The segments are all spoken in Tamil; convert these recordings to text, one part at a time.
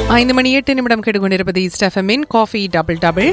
ஐந்து மணி எட்டு நிமிடம் கேட்டுக்கொண்டிருப்பது ஸ்டெஃபமின் coffee double double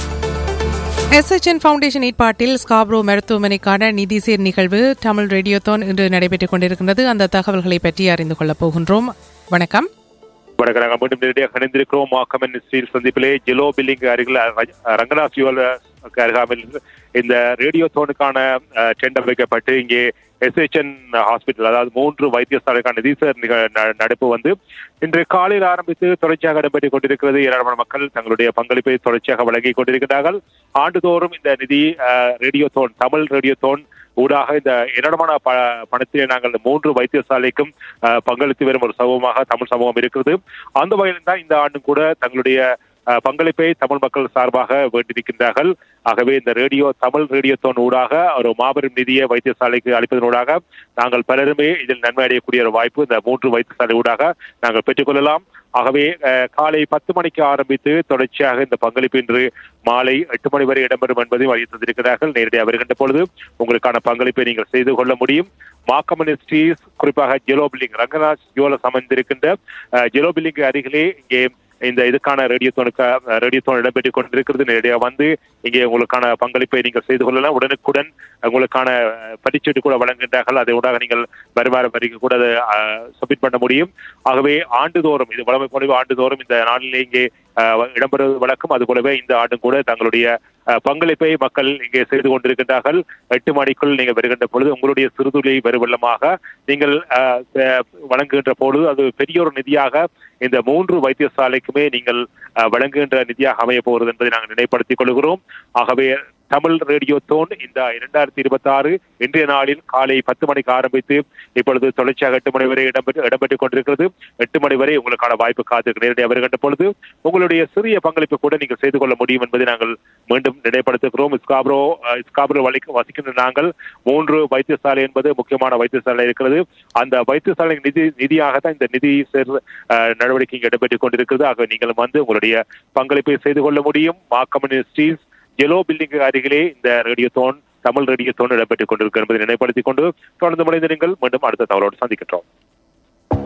SHN foundation ஏற்பாட்டில் ஸ்காப்ரோ மருத்துவமனைக்கான நிதிசீர் நிகழ்வு தமிழ் ரேடியோதான் இன்று நடைபெற்றுக் கொண்டிருக்கின்றது அந்த தகவல்களை பற்றி அறிந்து கொள்ளப் போகின்றோம் வணக்கம் வணக்கம் நாங்கள் மீண்டும் நேரடியாக இணைந்திருக்கிறோம் மாக்கமன் ஸ்டீல் சந்திப்பிலே ஜெலோ பில்லிங் அருகில் ரங்கநாத் ஃபியூல் அருகாமையில் இந்த ரேடியோ தோனுக்கான டெண்டர் வைக்கப்பட்டு இங்கே எஸ்ஹெச்என் ஹாஸ்பிட்டல் அதாவது மூன்று வைத்தியசாலைக்கான நிதிசர் நடப்பு வந்து இன்று காலையில் ஆரம்பித்து தொடர்ச்சியாக இடம்பெற்றுக் கொண்டிருக்கிறது ஏராளமான மக்கள் தங்களுடைய பங்களிப்பை தொடர்ச்சியாக வழங்கிக் கொண்டிருக்கிறார்கள் ஆண்டுதோறும் இந்த நிதி radiothon Tamil radiothon ஊடாக இந்த ஏராளமான ப பணத்திலே நாங்கள் மூன்று வைத்தியசாலைக்கும் பங்களித்து வரும் ஒரு சமூகமாக தமிழ் சமூகம் இருக்கிறது அந்த வகையில் தான் இந்த ஆண்டும் கூட தங்களுடைய பங்களிப்பை தமிழ் மக்கள் சார்பாக வேண்டியிருக்கின்றார்கள் ஆகவே இந்த ரேடியோ தமிழ் ரேடியோ தோன் ஊடாக ஒரு மாபெரும் நிதியை வைத்தியசாலைக்கு அளிப்பதனூடாக நாங்கள் பலருமே இதில் நன்மை அடையக்கூடிய ஒரு வாய்ப்பு இந்த மூன்று வைத்தியசாலை ஊடாக நாங்கள் பெற்றுக்கொள்ளலாம் ஆகவே காலை பத்து மணிக்கு ஆரம்பித்து தொடர்ச்சியாக இந்த பங்களிப்பு இன்று மாலை எட்டு மணி வரை இடம்பெறும் என்பதையும் அறிவித்து தந்திருக்கிறார்கள் நேரடியாக வருகின்ற பொழுது உங்களுக்கான பங்களிப்பை நீங்கள் செய்து கொள்ள முடியும் மாக்கமனிஸ்ட்ரீஸ் குறிப்பாக ஜெலோ பில்லிங் ரங்கநாத் ஜோலஸ் அமைந்திருக்கின்ற ஜெலோ பில்லிங் அருகிலே இங்கே இந்த இதுக்கான ரேடியோத்தோனுக்கு ரேடியோத்தோன் இடம்பெற்றுக் கொண்டிருக்கிறது நேரடியாக வந்து இங்கே உங்களுக்கான பங்களிப்பை நீங்கள் செய்து கொள்ளலாம் உடனுக்குடன் உங்களுக்கான பரிச்சீட்டு கூட வழங்குகின்றார்கள் அதை ஊடாக நீங்கள் வருவார வரைக்கும் கூட அதை சப்மிட் பண்ண முடியும் ஆகவே ஆண்டுதோறும் இது வளமை போலவே ஆண்டுதோறும் இந்த நாளிலே இங்கே இடம்பெறுவது வழக்கம் அது போலவே இந்த ஆண்டும் கூட தங்களுடைய பங்களிப்பை மக்கள் இங்கே செய்து கொண்டிருக்கின்றார்கள் எட்டு மணிக்குள் நீங்கள் வருகின்ற பொழுது உங்களுடைய சிறுதுளி வெறுவெள்ளமாக நீங்கள் வழங்குகின்ற பொழுது அது பெரிய ஒரு நிதியாக இந்த மூன்று வைத்தியசாலைக்குமே நீங்கள் வழங்குகின்ற நிதியாக அமைய போகிறது என்பதை நாங்கள் நினைப்படுத்திக் கொள்கிறோம் ஆகவே தமிழ் ரேடியோ தோன் இந்த இரண்டாயிரத்தி இருபத்தி ஆறு இன்றைய நாளில் காலை பத்து மணிக்கு ஆரம்பித்து இப்பொழுது தொடர்ச்சியாக எட்டு மணி வரை இடம்பெற்று இடம்பெற்றுக் கொண்டிருக்கிறது எட்டு மணி வரை உங்களுக்கான வாய்ப்பு காத்திருக்கு நேரடியாக வருகின்ற பொழுது உங்களுடைய சிறிய பங்களிப்பு கூட நீங்கள் செய்து கொள்ள முடியும் என்பதை நாங்கள் மீண்டும் நினைப்படுத்துகிறோம் இஸ்காப்ரோ இஸ்காப்ரோ வழி வசிக்கின்ற நாங்கள் மூன்று வைத்தியசாலை என்பது முக்கியமான வைத்தியசாலை இருக்கிறது அந்த வைத்தியசாலை நிதி நிதியாகத்தான் இந்த நிதி சேர் நடவடிக்கை இங்கே இடம்பெற்றுக் கொண்டிருக்கிறது ஆக நீங்கள் வந்து உங்களுடைய பங்களிப்பை செய்து கொள்ள முடியும் மா கம்யூனிஸ்டீஸ் ஜெலோ பில்டிங் அருகிலே இந்த radiothon Tamil radiothon இடம்பெற்றுக் கொண்டிருக்கிறது என்பதை நினைப்படுத்திக் கொண்டு தொடர்ந்து முனைந்திருங்கள் மீண்டும் அடுத்த தகவலோடு சந்திக்கின்றோம்